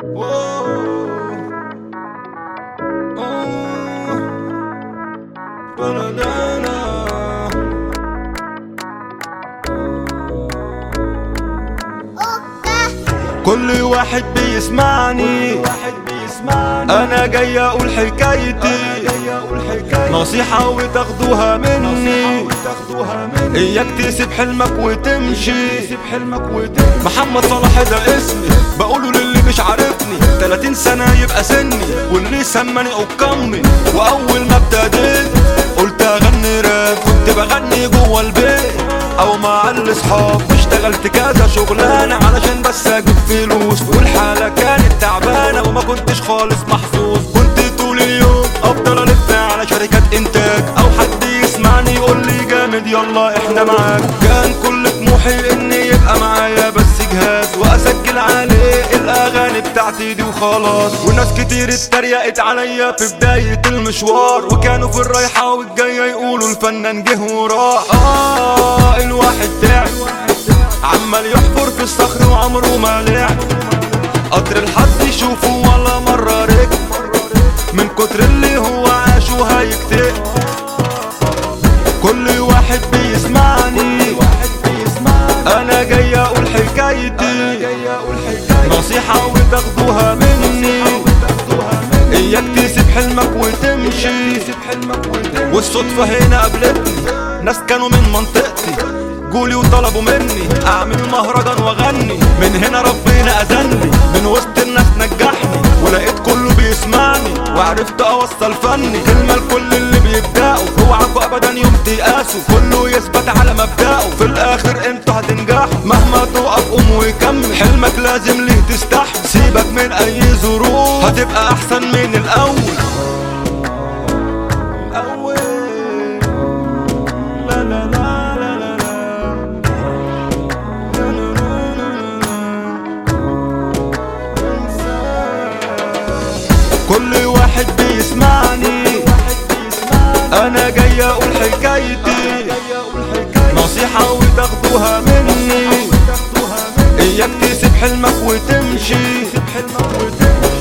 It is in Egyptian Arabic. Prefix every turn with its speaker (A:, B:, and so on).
A: كل واحد بيسمعني انا جاي اقول حكايتي نصيحة وتاخدوها مني اياك تسيب حلمك وتمشي محمد صلاح ده اسمي بقوله للي مش عارفني 30 سنة يبقى سني واللي سماني قمي واول ما ابتديت قلت اغني راب كنت بغني جوه البيت او مع الاصحاب اشتغلت كذا شغلانة علشان بس اجيب فلوس والحالة كانت تعبانة وما كنتش خالص محظوظ كنت طول اليوم افضل الف على شركات انتاج او حد يسمعني يقول لي جامد يلا احنا معاك كان كل طموحي اني يبقى معايا بس جهاز واسجل عليه الاغاني بتاعتي دي وخلاص وناس كتير اتريقت عليا في بداية المشوار وكانوا في الرايحة والجاية يقولوا الفنان جه وراح اه الواحد تعب عمال يحفر في الصخر وعمره ما لعب قطر الحظ يشوفه ولا مرة ركب من كتر اللي هو عاش وهيكتئب كل واحد بيسمعني انا جاي اقول حكايتي نصيحة وتاخدوها مني اياك تسيب حلمك وتمشي والصدفة هنا قابلتني ناس كانوا من منطقتي جولي وطلبوا مني اعمل مهرجان واغني من هنا ربنا اذني من وسط الناس نجحني ولقيت كله بيسمعني وعرفت اوصل فني كلمة لكل اللي بيبدأوا اوعكوا ابدا يوم تيأسوا كله يثبت على مبدأه في الاخر انتوا هتنجحوا مهما تقف قوم وكمل حلمك لازم ليه تستحمل سيبك من اي ظروف هتبقى احسن من الاول الاول لا لا لا لا لا كل واحد بيسمعني انا جاي اقول حكايتي نصيحة وتاخدوها مني اياك تسيب حلمك وتمشي